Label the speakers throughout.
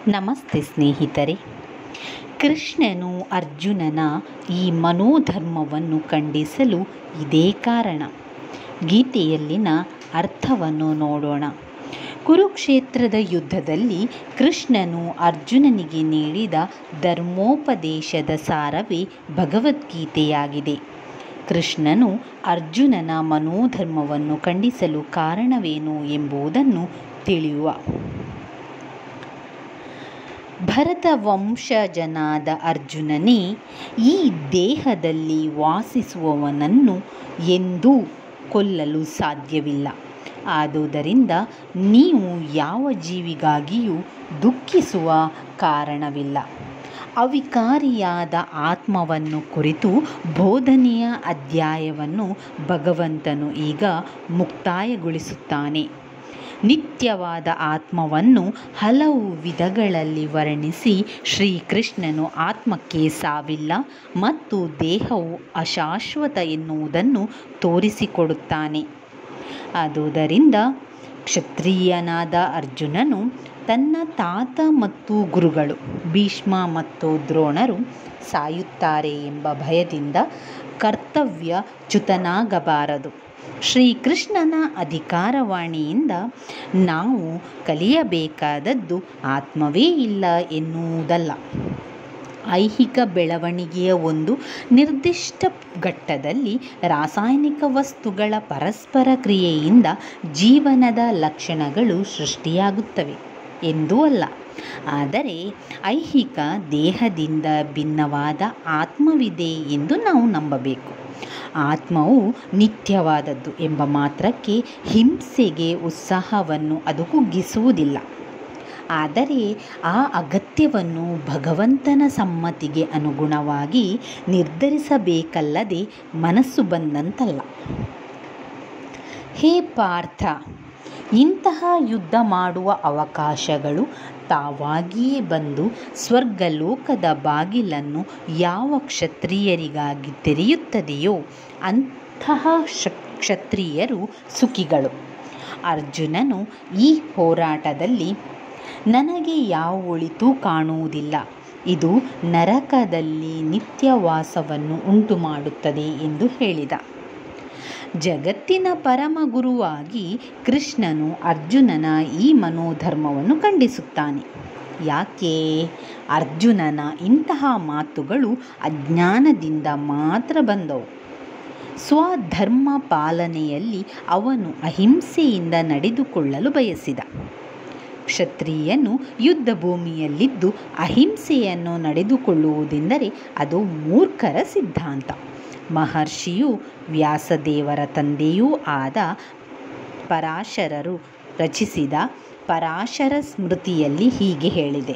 Speaker 1: ನಮಸ್ತೆ ಸ್ನೇಹಿತರೆ ಕೃಷ್ಣನು ಅರ್ಜುನನ ಈ ಮನೋಧರ್ಮವನ್ನು ಖಂಡಿಸಲು ಇದೇ ಕಾರಣ ಗೀತೆಯಲ್ಲಿನ ಅರ್ಥವನ್ನು ನೋಡೋಣ ಕುರುಕ್ಷೇತ್ರದ ಯುದ್ಧದಲ್ಲಿ ಕೃಷ್ಣನು ಅರ್ಜುನನಿಗೆ ನೀಡಿದ ಧರ್ಮೋಪದೇಶದ ಸಾರವೇ ಭಗವದ್ಗೀತೆಯಾಗಿದೆ ಕೃಷ್ಣನು ಅರ್ಜುನನ ಮನೋಧರ್ಮವನ್ನು ಖಂಡಿಸಲು ಕಾರಣವೇನು ಎಂಬುದನ್ನು ತಿಳಿಯುವ ಭರತ ವಂಶಜನಾದ ಅರ್ಜುನನೇ ಈ ದೇಹದಲ್ಲಿ ವಾಸಿಸುವವನನ್ನು ಎಂದೂ ಕೊಲ್ಲಲು ಸಾಧ್ಯವಿಲ್ಲ ಆದುದರಿಂದ ನೀವು ಯಾವ ಜೀವಿಗಾಗಿಯೂ ದುಃಖಿಸುವ ಕಾರಣವಿಲ್ಲ ಅವಿಕಾರಿಯಾದ ಆತ್ಮವನ್ನು ಕುರಿತು ಬೋಧನೆಯ ಅಧ್ಯಾಯವನ್ನು ಭಗವಂತನು ಈಗ ಮುಕ್ತಾಯಗೊಳಿಸುತ್ತಾನೆ ನಿತ್ಯವಾದ ಆತ್ಮವನ್ನು ಹಲವು ವಿಧಗಳಲ್ಲಿ ವರ್ಣಿಸಿ ಶ್ರೀಕೃಷ್ಣನು ಆತ್ಮಕ್ಕೆ ಸಾವಿಲ್ಲ ಮತ್ತು ದೇಹವು ಅಶಾಶ್ವತ ಎನ್ನುವುದನ್ನು ತೋರಿಸಿಕೊಡುತ್ತಾನೆ ಆದುದರಿಂದ ಕ್ಷತ್ರಿಯನಾದ ಅರ್ಜುನನು ತನ್ನ ತಾತ ಮತ್ತು ಗುರುಗಳು ಭೀಷ್ಮ ಮತ್ತು ದ್ರೋಣರು ಸಾಯುತ್ತಾರೆ ಎಂಬ ಭಯದಿಂದ ಕರ್ತವ್ಯಚ್ಯುತನಾಗಬಾರದು ಶ್ರೀಕೃಷ್ಣನ ಅಧಿಕಾರವಾಣಿಯಿಂದ ನಾವು ಕಲಿಯಬೇಕಾದದ್ದು ಆತ್ಮವೇ ಇಲ್ಲ ಎನ್ನುವುದಲ್ಲ ಐಹಿಕ ಬೆಳವಣಿಗೆಯ ಒಂದು ನಿರ್ದಿಷ್ಟ ಘಟ್ಟದಲ್ಲಿ ರಾಸಾಯನಿಕ ವಸ್ತುಗಳ ಪರಸ್ಪರ ಕ್ರಿಯೆಯಿಂದ ಜೀವನದ ಲಕ್ಷಣಗಳು ಸೃಷ್ಟಿಯಾಗುತ್ತವೆ ಎಂದೂ ಅಲ್ಲ ಆದರೆ ಐಹಿಕ ದೇಹದಿಂದ ಭಿನ್ನವಾದ ಆತ್ಮವಿದೆ ಎಂದು ನಾವು ನಂಬಬೇಕು ಆತ್ಮವು ನಿತ್ಯವಾದದ್ದು ಎಂಬ ಮಾತ್ರಕ್ಕೆ ಹಿಂಸೆಗೆ ಉತ್ಸಾಹವನ್ನು ಅದು ಕುಗ್ಗಿಸುವುದಿಲ್ಲ ಆದರೆ ಆ ಅಗತ್ಯವನ್ನು ಭಗವಂತನ ಸಮ್ಮತಿಗೆ ಅನುಗುಣವಾಗಿ ನಿರ್ಧರಿಸಬೇಕಲ್ಲದೆ ಮನಸ್ಸು ಬಂದಂತಲ್ಲ ಹೇ ಪಾರ್ಥ ಇಂತಹ ಯುದ್ಧ ಮಾಡುವ ಅವಕಾಶಗಳು ತಾವಾಗಿಯೇ ಬಂದು ಸ್ವರ್ಗಲೋಕದ ಬಾಗಿಲನ್ನು ಯಾವ ಕ್ಷತ್ರಿಯರಿಗಾಗಿ ತೆರೆಯುತ್ತದೆಯೋ ಅಂತಹ ಕ್ಷತ್ರಿಯರು ಸುಖಿಗಳು ಅರ್ಜುನನು ಈ ಹೋರಾಟದಲ್ಲಿ ನನಗೆ ಯಾವ ಒಳಿತು ಕಾಣುವುದಿಲ್ಲ ಇದು ನರಕದಲ್ಲಿ ನಿತ್ಯವಾಸವನ್ನು ಉಂಟು ಮಾಡುತ್ತದೆ ಎಂದು ಹೇಳಿದ ಜಗತ್ತಿನ ಪರಮಗುರುವಾಗಿ ಕೃಷ್ಣನು ಅರ್ಜುನನ ಈ ಮನೋಧರ್ಮವನ್ನು ಖಂಡಿಸುತ್ತಾನೆ ಯಾಕೆ ಅರ್ಜುನನ ಇಂತಹ ಮಾತುಗಳು ಅಜ್ಞಾನದಿಂದ ಮಾತ್ರ ಬಂದವು ಸ್ವಧರ್ಮ ಪಾಲನೆಯಲ್ಲಿ ಅವನು ಅಹಿಂಸೆಯಿಂದ ನಡೆದುಕೊಳ್ಳಲು ಬಯಸಿದ ಕ್ಷತ್ರಿಯನು ಯುದ್ಧ ಭೂಮಿಯಲ್ಲಿದ್ದು ಅಹಿಂಸೆಯನ್ನು ನಡೆದುಕೊಳ್ಳುವುದೆಂದರೆ ಅದು ಮೂರ್ಖರ ಸಿದ್ಧಾಂತ ಮಹರ್ಷಿಯು ವ್ಯಾಸದೇವರ ತಂದೆಯೂ ಆದ ಪರಾಶರರು ರಚಿಸಿದ ಪರಾಶರ ಸ್ಮೃತಿಯಲ್ಲಿ ಹೀಗೆ ಹೇಳಿದೆ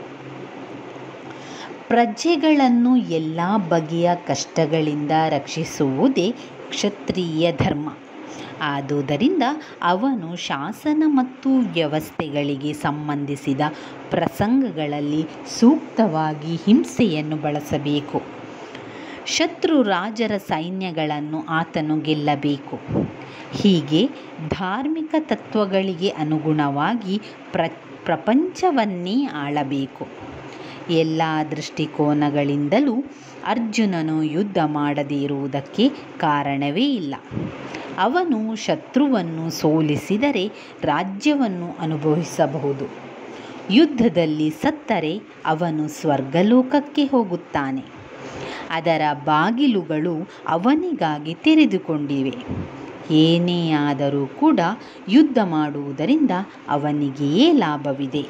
Speaker 1: ಪ್ರಜೆಗಳನ್ನು ಎಲ್ಲ ಬಗೆಯ ಕಷ್ಟಗಳಿಂದ ರಕ್ಷಿಸುವುದೇ ಕ್ಷತ್ರಿಯ ಧರ್ಮ ಆದುದರಿಂದ ಅವನು ಶಾಸನ ಮತ್ತು ವ್ಯವಸ್ಥೆಗಳಿಗೆ ಸಂಬಂಧಿಸಿದ ಪ್ರಸಂಗಗಳಲ್ಲಿ ಸೂಕ್ತವಾಗಿ ಹಿಂಸೆಯನ್ನು ಬಳಸಬೇಕು ಶತ್ರು ರಾಜರ ಸೈನ್ಯಗಳನ್ನು ಆತನು ಗೆಲ್ಲಬೇಕು ಹೀಗೆ ಧಾರ್ಮಿಕ ತತ್ವಗಳಿಗೆ ಅನುಗುಣವಾಗಿ ಪ್ರ ಪ್ರಪಂಚವನ್ನೇ ಆಳಬೇಕು ಎಲ್ಲ ದೃಷ್ಟಿಕೋನಗಳಿಂದಲೂ ಅರ್ಜುನನು ಯುದ್ಧ ಮಾಡದೇ ಇರುವುದಕ್ಕೆ ಕಾರಣವೇ ಇಲ್ಲ ಅವನು ಶತ್ರುವನ್ನು ಸೋಲಿಸಿದರೆ ರಾಜ್ಯವನ್ನು ಅನುಭವಿಸಬಹುದು ಯುದ್ಧದಲ್ಲಿ ಸತ್ತರೆ ಅವನು ಸ್ವರ್ಗಲೋಕಕ್ಕೆ ಹೋಗುತ್ತಾನೆ ಅದರ ಬಾಗಿಲುಗಳು ಅವನಿಗಾಗಿ ತೆರೆದುಕೊಂಡಿವೆ ಏನೇ ಆದರೂ ಕೂಡ ಯುದ್ಧ ಮಾಡುವುದರಿಂದ ಅವನಿಗೆಯೇ ಲಾಭವಿದೆ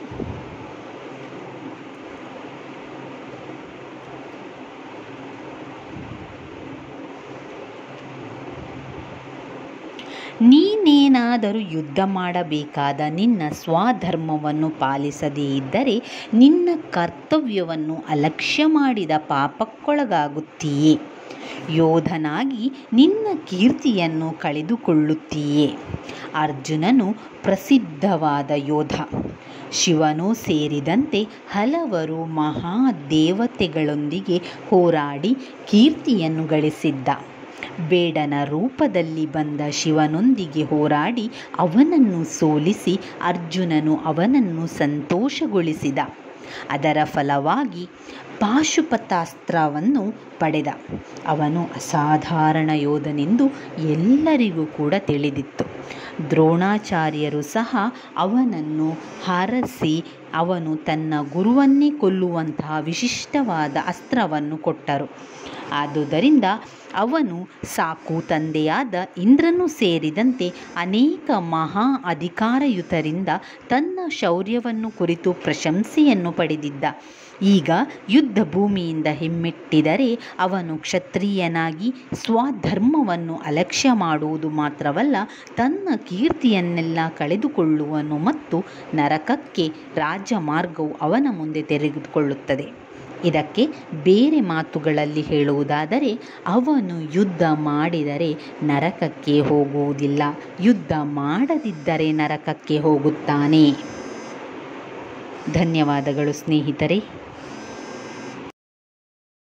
Speaker 1: ನೀನೇನಾದರೂ ಯುದ್ಧ ಮಾಡಬೇಕಾದ ನಿನ್ನ ಸ್ವಧರ್ಮವನ್ನು ಪಾಲಿಸದೇ ಇದ್ದರೆ ನಿನ್ನ ಕರ್ತವ್ಯವನ್ನು ಅಲಕ್ಷ್ಯ ಮಾಡಿದ ಪಾಪಕ್ಕೊಳಗಾಗುತ್ತೀಯೇ ಯೋಧನಾಗಿ ನಿನ್ನ ಕೀರ್ತಿಯನ್ನು ಕಳೆದುಕೊಳ್ಳುತ್ತೀಯೇ ಅರ್ಜುನನು ಪ್ರಸಿದ್ಧವಾದ ಯೋಧ ಶಿವನೂ ಸೇರಿದಂತೆ ಹಲವರು ಮಹಾದೇವತೆಗಳೊಂದಿಗೆ ಹೋರಾಡಿ ಕೀರ್ತಿಯನ್ನು ಗಳಿಸಿದ್ದ ಬೇಡನ ರೂಪದಲ್ಲಿ ಬಂದ ಶಿವನೊಂದಿಗೆ ಹೋರಾಡಿ ಅವನನ್ನು ಸೋಲಿಸಿ ಅರ್ಜುನನು ಅವನನ್ನು ಸಂತೋಷಗೊಳಿಸಿದ ಅದರ ಫಲವಾಗಿ ಪಾಶುಪತಾಸ್ತ್ರವನ್ನು ಪಡೆದ ಅವನು ಅಸಾಧಾರಣ ಯೋಧನೆಂದು ಎಲ್ಲರಿಗೂ ಕೂಡ ತಿಳಿದಿತ್ತು ದ್ರೋಣಾಚಾರ್ಯರು ಸಹ ಅವನನ್ನು ಹರಸಿ ಅವನು ತನ್ನ ಗುರುವನ್ನೇ ಕೊಲ್ಲುವಂತಹ ವಿಶಿಷ್ಟವಾದ ಅಸ್ತ್ರವನ್ನು ಕೊಟ್ಟರು ಆದುದರಿಂದ ಅವನು ಸಾಕು ತಂದೆಯಾದ ಇಂದ್ರನು ಸೇರಿದಂತೆ ಅನೇಕ ಮಹಾ ಅಧಿಕಾರಯುತರಿಂದ ತನ್ನ ಶೌರ್ಯವನ್ನು ಕುರಿತು ಪ್ರಶಂಸೆಯನ್ನು ಪಡೆದಿದ್ದ ಈಗ ಯುದ್ಧ ಭೂಮಿಯಿಂದ ಹಿಮ್ಮೆಟ್ಟಿದರೆ ಅವನು ಕ್ಷತ್ರಿಯನಾಗಿ ಸ್ವಧರ್ಮವನ್ನು ಅಲಕ್ಷ್ಯ ಮಾಡುವುದು ಮಾತ್ರವಲ್ಲ ತನ್ನ ಕೀರ್ತಿಯನ್ನೆಲ್ಲ ಕಳೆದುಕೊಳ್ಳುವನು ಮತ್ತು ನರಕಕ್ಕೆ ರಾಜಮಾರ್ಗವು ಅವನ ಮುಂದೆ ತೆರೆದುಕೊಳ್ಳುತ್ತದೆ ಇದಕ್ಕೆ ಬೇರೆ ಮಾತುಗಳಲ್ಲಿ ಹೇಳುವುದಾದರೆ ಅವನು ಯುದ್ಧ ಮಾಡಿದರೆ ನರಕಕ್ಕೆ ಹೋಗುವುದಿಲ್ಲ ಯುದ್ಧ ಮಾಡದಿದ್ದರೆ ನರಕಕ್ಕೆ ಹೋಗುತ್ತಾನೆ ಧನ್ಯವಾದಗಳು ಸ್ನೇಹಿತರೆ